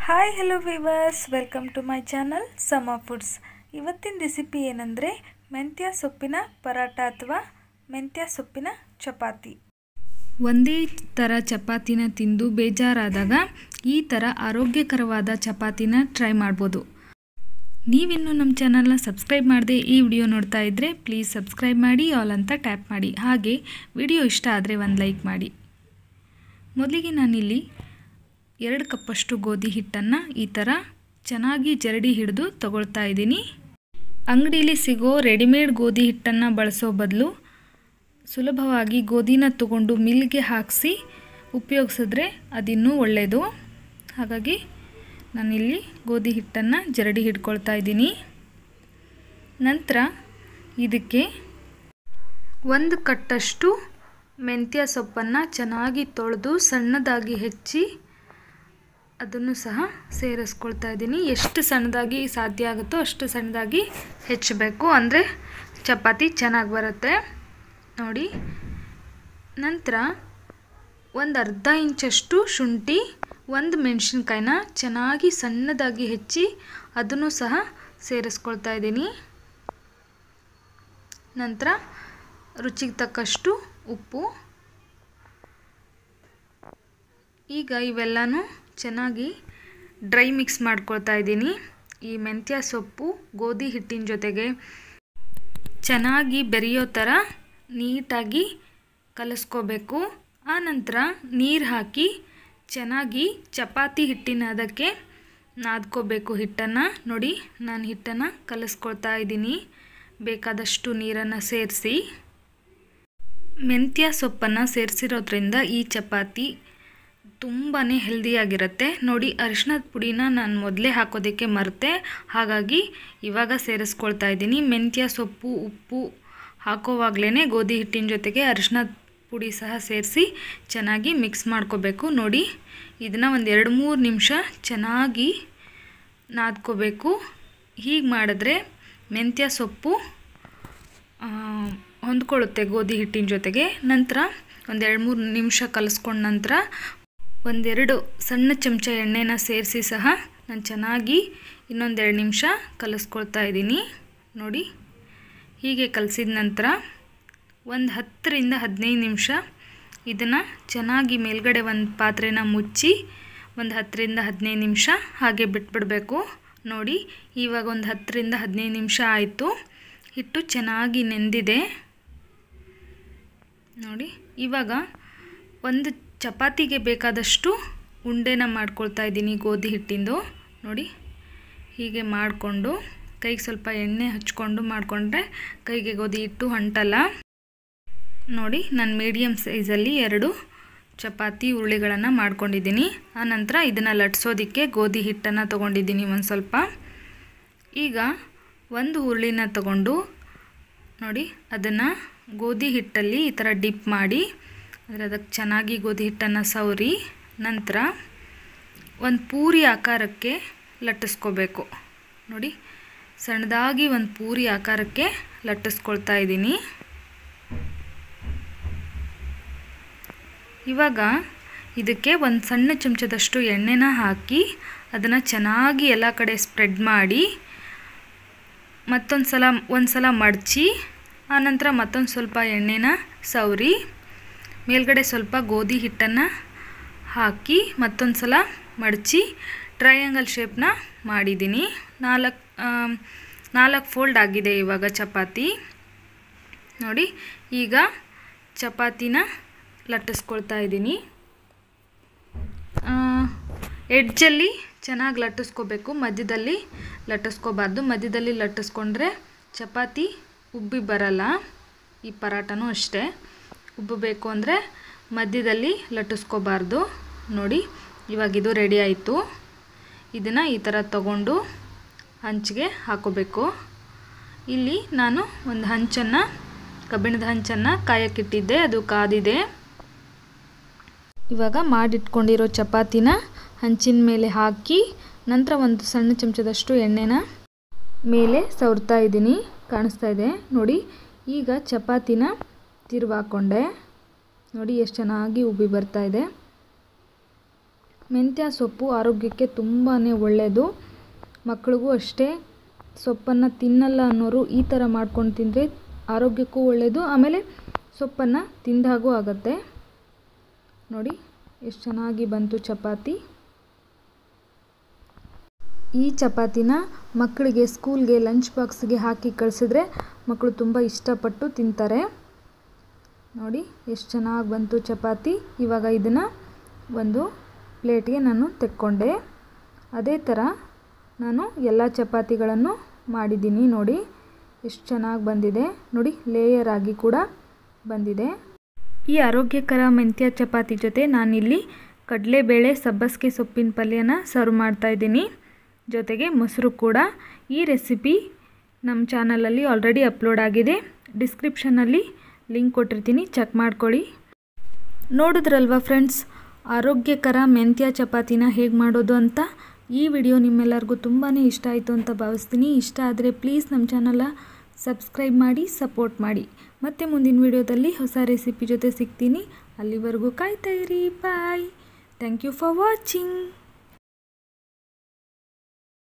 hi hello viewers welcome to my channel ಸಮ foods ಇವತ್ತಿನ recipe ಏನಂದರೆ ಮೆಂತ್ಯ ಸೊಪ್ಪಿನ ಪರಾಟ ಅಥವಾ ಮೆಂತ್ಯ ಸೊಪ್ಪಿನ ಚಪಾತಿ ಒಂದೇ ಥರ ಚಪಾತಿನ ತಿಂದು ಬೇಜಾರಾದಾಗ ಈ ಥರ ಆರೋಗ್ಯಕರವಾದ ಚಪಾತಿನ ಟ್ರೈ ಮಾಡ್ಬೋದು ನೀವಿನ್ನೂ ನಮ್ಮ ಚಾನಲ್ನ ಸಬ್ಸ್ಕ್ರೈಬ್ ಮಾಡದೆ ಈ ವಿಡಿಯೋ ನೋಡ್ತಾ ಇದ್ದರೆ ಪ್ಲೀಸ್ ಸಬ್ಸ್ಕ್ರೈಬ್ ಮಾಡಿ ಆಲ್ ಅಂತ ಟ್ಯಾಪ್ ಮಾಡಿ ಹಾಗೆ ವಿಡಿಯೋ ಇಷ್ಟ ಆದರೆ ಒಂದು ಲೈಕ್ ಮಾಡಿ ಮೊದಲಿಗೆ ನಾನಿಲ್ಲಿ ಎರಡು ಕಪ್ಪಷ್ಟು ಗೋಧಿ ಹಿಟ್ಟನ್ನು ಈ ಥರ ಚೆನ್ನಾಗಿ ಜರಡಿ ಹಿಡಿದು ತಗೊಳ್ತಾ ಇದ್ದೀನಿ ಅಂಗಡೀಲಿ ಸಿಗೋ ರೆಡಿಮೇಡ್ ಗೋಧಿ ಹಿಟ್ಟನ್ನು ಬಳಸೋ ಬದಲು ಸುಲಭವಾಗಿ ಗೋಧಿನ ತಗೊಂಡು ಮಿಲ್ಗೆ ಹಾಕಿಸಿ ಉಪಯೋಗಿಸಿದ್ರೆ ಅದಿನ್ನೂ ಒಳ್ಳೆಯದು ಹಾಗಾಗಿ ನಾನಿಲ್ಲಿ ಗೋಧಿ ಹಿಟ್ಟನ್ನು ಜರಡಿ ಹಿಡ್ಕೊಳ್ತಾ ಇದ್ದೀನಿ ನಂತರ ಇದಕ್ಕೆ ಒಂದು ಕಟ್ಟಷ್ಟು ಮೆಂತ್ಯ ಸೊಪ್ಪನ್ನು ಚೆನ್ನಾಗಿ ತೊಳೆದು ಸಣ್ಣದಾಗಿ ಹೆಚ್ಚಿ ಅದನ್ನು ಸಹ ಸೇರಿಸ್ಕೊಳ್ತಾ ಇದ್ದೀನಿ ಎಷ್ಟು ಸಣ್ಣದಾಗಿ ಸಾಧ್ಯ ಆಗುತ್ತೋ ಅಷ್ಟು ಸಣ್ಣದಾಗಿ ಹೆಚ್ಚಬೇಕು ಅಂದರೆ ಚಪಾತಿ ಚೆನ್ನಾಗಿ ಬರುತ್ತೆ ನೋಡಿ ನಂತರ ಒಂದು ಅರ್ಧ ಇಂಚಷ್ಟು ಶುಂಠಿ ಒಂದು ಮೆಣಸಿನ್ಕಾಯಿನ ಚೆನ್ನಾಗಿ ಸಣ್ಣದಾಗಿ ಹೆಚ್ಚಿ ಅದನ್ನು ಸಹ ಸೇರಿಸ್ಕೊಳ್ತಾ ಇದ್ದೀನಿ ನಂತರ ರುಚಿಗೆ ತಕ್ಕಷ್ಟು ಉಪ್ಪು ಈಗ ಇವೆಲ್ಲನೂ ಚೆನ್ನಾಗಿ ಡ್ರೈ ಮಿಕ್ಸ್ ಮಾಡ್ಕೊಳ್ತಾ ಇದ್ದೀನಿ ಈ ಮೆಂತ್ಯ ಸೊಪ್ಪು ಗೋಧಿ ಹಿಟ್ಟಿನ ಜೊತೆಗೆ ಚೆನ್ನಾಗಿ ಬೆರೆಯೋ ಥರ ನೀಟಾಗಿ ಕಲಿಸ್ಕೋಬೇಕು ಆನಂತರ ನೀರು ಹಾಕಿ ಚೆನ್ನಾಗಿ ಚಪಾತಿ ಹಿಟ್ಟಿನ ಅದಕ್ಕೆ ನಾದ್ಕೋಬೇಕು ಹಿಟ್ಟನ್ನು ನೋಡಿ ನಾನು ಹಿಟ್ಟನ್ನು ಕಲಿಸ್ಕೊಳ್ತಾ ಇದ್ದೀನಿ ಬೇಕಾದಷ್ಟು ನೀರನ್ನು ಸೇರಿಸಿ ಮೆಂತ್ಯ ಸೊಪ್ಪನ್ನು ಸೇರಿಸಿರೋದ್ರಿಂದ ಈ ಚಪಾತಿ ತುಂಬಾ ಹೆಲ್ದಿಯಾಗಿರುತ್ತೆ ನೋಡಿ ಅರಿಶಿನದ ಪುಡಿನ ನಾನು ಮೊದಲೇ ಹಾಕೋದಕ್ಕೆ ಮರೆತೆ ಹಾಗಾಗಿ ಇವಾಗ ಸೇರಿಸ್ಕೊಳ್ತಾ ಇದ್ದೀನಿ ಮೆಂತ್ಯ ಸೊಪ್ಪು ಉಪ್ಪು ಹಾಕೋವಾಗಲೇ ಗೋಧಿ ಹಿಟ್ಟಿನ ಜೊತೆಗೆ ಅರಿಶಿನದ ಪುಡಿ ಸಹ ಸೇರಿಸಿ ಚೆನ್ನಾಗಿ ಮಿಕ್ಸ್ ಮಾಡ್ಕೋಬೇಕು ನೋಡಿ ಇದನ್ನು ಒಂದು ಎರಡು ಮೂರು ನಿಮಿಷ ಚೆನ್ನಾಗಿ ನಾದ್ಕೋಬೇಕು ಹೀಗೆ ಮಾಡಿದ್ರೆ ಮೆಂತ್ಯ ಸೊಪ್ಪು ಹೊಂದ್ಕೊಳ್ಳುತ್ತೆ ಗೋಧಿ ಹಿಟ್ಟಿನ ಜೊತೆಗೆ ನಂತರ ಒಂದೆರಡು ಮೂರು ನಿಮಿಷ ಕಲಿಸ್ಕೊಂಡ ನಂತರ ಒಂದೆರಡು ಸಣ್ಣ ಚಮಚ ಎಣ್ಣೆನ ಸೇರಿಸಿ ಸಹ ನಾನು ಚೆನ್ನಾಗಿ ಇನ್ನೊಂದೆರಡು ನಿಮಿಷ ಕಲಿಸ್ಕೊಳ್ತಾ ಇದ್ದೀನಿ ನೋಡಿ ಹೀಗೆ ಕಲಸಿದ ನಂತರ ಒಂದು ಹತ್ತರಿಂದ ಹದಿನೈದು ನಿಮಿಷ ಇದನ್ನು ಚೆನ್ನಾಗಿ ಮೇಲ್ಗಡೆ ಒಂದು ಪಾತ್ರೆನ ಮುಚ್ಚಿ ಒಂದು ಹತ್ತರಿಂದ ಹದಿನೈದು ನಿಮಿಷ ಹಾಗೆ ಬಿಟ್ಬಿಡಬೇಕು ನೋಡಿ ಇವಾಗ ಒಂದು ಹತ್ತರಿಂದ ಹದಿನೈದು ನಿಮಿಷ ಆಯಿತು ಹಿಟ್ಟು ಚೆನ್ನಾಗಿ ನೆಂದಿದೆ ನೋಡಿ ಇವಾಗ ಒಂದು ಚಪಾತಿಗೆ ಬೇಕಾದಷ್ಟು ಉಂಡೆನ ಮಾಡ್ಕೊಳ್ತಾ ಇದ್ದೀನಿ ಗೋಧಿ ಹಿಟ್ಟಿಂದು ನೋಡಿ ಹೀಗೆ ಮಾಡಿಕೊಂಡು ಕೈಗೆ ಸ್ವಲ್ಪ ಎಣ್ಣೆ ಹಚ್ಕೊಂಡು ಮಾಡಿಕೊಂಡ್ರೆ ಕೈಗೆ ಗೋಧಿ ಹಿಟ್ಟು ಅಂಟಲ್ಲ ನೋಡಿ ನಾನು ಮೀಡಿಯಮ್ ಸೈಜಲ್ಲಿ ಎರಡು ಚಪಾತಿ ಉರುಳಿಗಳನ್ನು ಮಾಡ್ಕೊಂಡಿದ್ದೀನಿ ಆನಂತರ ಇದನ್ನು ಲಟ್ಸೋದಕ್ಕೆ ಗೋಧಿ ಹಿಟ್ಟನ್ನು ತೊಗೊಂಡಿದ್ದೀನಿ ಒಂದು ಸ್ವಲ್ಪ ಈಗ ಒಂದು ಉರುಳಿನ ತಗೊಂಡು ನೋಡಿ ಅದನ್ನು ಗೋಧಿ ಹಿಟ್ಟಲ್ಲಿ ಈ ಥರ ಡಿಪ್ ಮಾಡಿ ಅಂದರೆ ಅದಕ್ಕೆ ಚೆನ್ನಾಗಿ ಗೋಧಿ ಹಿಟ್ಟನ್ನು ಸವರಿ ನಂತರ ಒಂದು ಪೂರಿ ಆಕಾರಕ್ಕೆ ಲಟ್ಟಿಸ್ಕೋಬೇಕು ನೋಡಿ ಸಣ್ಣದಾಗಿ ಒಂದು ಪೂರಿ ಆಕಾರಕ್ಕೆ ಲಟ್ಟಿಸ್ಕೊಳ್ತಾ ಇದ್ದೀನಿ ಇವಾಗ ಇದಕ್ಕೆ ಒಂದು ಸಣ್ಣ ಚಮಚದಷ್ಟು ಎಣ್ಣೆನ ಹಾಕಿ ಅದನ್ನು ಚೆನ್ನಾಗಿ ಎಲ್ಲ ಕಡೆ ಸ್ಪ್ರೆಡ್ ಮಾಡಿ ಮತ್ತೊಂದು ಸಲ ಒಂದು ಸಲ ಮಡಚಿ ಆನಂತರ ಮತ್ತೊಂದು ಸ್ವಲ್ಪ ಎಣ್ಣೆನ ಸವರಿ ಮೇಲ್ಗಡೆ ಸ್ವಲ್ಪ ಗೋಧಿ ಹಿಟ್ಟನ್ನು ಹಾಕಿ ಮತ್ತೊಂದು ಸಲ ಮಡಚಿ ಟ್ರಯಾಂಗಲ್ ಶೇಪ್ನ ಮಾಡಿದ್ದೀನಿ ನಾಲ್ಕು ನಾಲ್ಕು ಫೋಲ್ಡ್ ಆಗಿದೆ ಇವಾಗ ಚಪಾತಿ ನೋಡಿ ಈಗ ಚಪಾತಿನ ಲಟ್ಟಿಸ್ಕೊಳ್ತಾ ಇದ್ದೀನಿ ಎಡ್ಜಲ್ಲಿ ಚೆನ್ನಾಗಿ ಲಟ್ಟಿಸ್ಕೋಬೇಕು ಮಧ್ಯದಲ್ಲಿ ಲಟ್ಟಿಸ್ಕೋಬಾರ್ದು ಮಧ್ಯದಲ್ಲಿ ಲಟ್ಟಿಸ್ಕೊಂಡ್ರೆ ಚಪಾತಿ ಉಬ್ಬಿ ಬರಲ್ಲ ಈ ಪರಾಟನೂ ಅಷ್ಟೇ ಉಬ್ಬಬೇಕು ಅಂದರೆ ಮಧ್ಯದಲ್ಲಿ ಲಟ್ಟಿಸ್ಕೋಬಾರ್ದು ನೋಡಿ ಇವಾಗ ಇದು ರೆಡಿ ಆಯಿತು ಇದನ್ನು ಈ ಥರ ತಗೊಂಡು ಹಂಚಿಗೆ ಹಾಕೋಬೇಕು ಇಲ್ಲಿ ನಾನು ಒಂದು ಹಂಚನ್ನು ಕಬ್ಬಿಣದ ಹಂಚನ್ನು ಕಾಯಕ್ಕಿಟ್ಟಿದ್ದೆ ಅದು ಕಾದಿದೆ ಇವಾಗ ಮಾಡಿಟ್ಕೊಂಡಿರೋ ಚಪಾತಿನ ಹಂಚಿನ ಮೇಲೆ ಹಾಕಿ ನಂತರ ಒಂದು ಸಣ್ಣ ಚಮಚದಷ್ಟು ಎಣ್ಣೆನ ಮೇಲೆ ಸವರ್ತಾ ಇದ್ದೀನಿ ಕಾಣಿಸ್ತಾ ಇದೆ ನೋಡಿ ಈಗ ಚಪಾತಿನ ತಿರುವಾಕೊಂಡೆ ನೋಡಿ ಎಷ್ಟು ಚೆನ್ನಾಗಿ ಉಬ್ಬಿ ಬರ್ತಾ ಇದೆ ಮೆಂತ್ಯ ಸೊಪ್ಪು ಆರೋಗ್ಯಕ್ಕೆ ತುಂಬಾ ಒಳ್ಳೆಯದು ಮಕ್ಕಳಿಗೂ ಅಷ್ಟೇ ಸೊಪ್ಪನ್ನು ತಿನ್ನಲ್ಲ ಅನ್ನೋರು ಈ ಥರ ಮಾಡ್ಕೊಂಡು ತಿಂದರೆ ಆರೋಗ್ಯಕ್ಕೂ ಒಳ್ಳೆಯದು ಆಮೇಲೆ ಸೊಪ್ಪನ್ನು ತಿಂದಾಗೂ ಆಗುತ್ತೆ ನೋಡಿ ಎಷ್ಟು ಚೆನ್ನಾಗಿ ಬಂತು ಚಪಾತಿ ಈ ಚಪಾತಿನ ಮಕ್ಕಳಿಗೆ ಸ್ಕೂಲ್ಗೆ ಲಂಚ್ ಬಾಕ್ಸ್ಗೆ ಹಾಕಿ ಕಳಿಸಿದ್ರೆ ಮಕ್ಕಳು ತುಂಬ ಇಷ್ಟಪಟ್ಟು ತಿಂತಾರೆ ನೋಡಿ ಎಷ್ಟು ಚೆನ್ನಾಗಿ ಬಂತು ಚಪಾತಿ ಇವಾಗ ಇದನ್ನು ಒಂದು ಪ್ಲೇಟ್ಗೆ ನಾನು ತೆಕ್ಕೊಂಡೆ ಅದೇ ಥರ ನಾನು ಎಲ್ಲ ಚಪಾತಿಗಳನ್ನು ಮಾಡಿದ್ದೀನಿ ನೋಡಿ ಎಷ್ಟು ಚೆನ್ನಾಗಿ ಬಂದಿದೆ ನೋಡಿ ಲೇಯರ್ ಆಗಿ ಕೂಡ ಬಂದಿದೆ ಈ ಆರೋಗ್ಯಕರ ಮೆಂತ್ಯ ಚಪಾತಿ ಜೊತೆ ನಾನಿಲ್ಲಿ ಕಡಲೆಬೇಳೆ ಸಬ್ಬಸಿಗೆ ಸೊಪ್ಪಿನ ಪಲ್ಯನ ಸರ್ವ್ ಮಾಡ್ತಾಯಿದ್ದೀನಿ ಜೊತೆಗೆ ಮೊಸರು ಕೂಡ ಈ ರೆಸಿಪಿ ನಮ್ಮ ಚಾನಲಲ್ಲಿ ಆಲ್ರೆಡಿ ಅಪ್ಲೋಡ್ ಆಗಿದೆ ಡಿಸ್ಕ್ರಿಪ್ಷನಲ್ಲಿ ಲಿಂಕ್ ಕೊಟ್ಟಿರ್ತೀನಿ ಚೆಕ್ ಮಾಡ್ಕೊಳ್ಳಿ ನೋಡಿದ್ರಲ್ವ ಫ್ರೆಂಡ್ಸ್ ಆರೋಗ್ಯಕರ ಮೆಂತ್ಯ ಚಪಾತಿನ ಹೇಗೆ ಮಾಡೋದು ಅಂತ ಈ ವಿಡಿಯೋ ನಿಮ್ಮೆಲ್ಲರಿಗೂ ತುಂಬಾ ಇಷ್ಟ ಆಯಿತು ಅಂತ ಭಾವಿಸ್ತೀನಿ ಇಷ್ಟ ಆದರೆ ಪ್ಲೀಸ್ ನಮ್ಮ ಚಾನಲ ಸಬ್ಸ್ಕ್ರೈಬ್ ಮಾಡಿ ಸಪೋರ್ಟ್ ಮಾಡಿ ಮತ್ತೆ ಮುಂದಿನ ವಿಡಿಯೋದಲ್ಲಿ ಹೊಸ ರೆಸಿಪಿ ಜೊತೆ ಸಿಗ್ತೀನಿ ಅಲ್ಲಿವರೆಗೂ ಕಾಯ್ತಾ ಇರಿ bye thank you for watching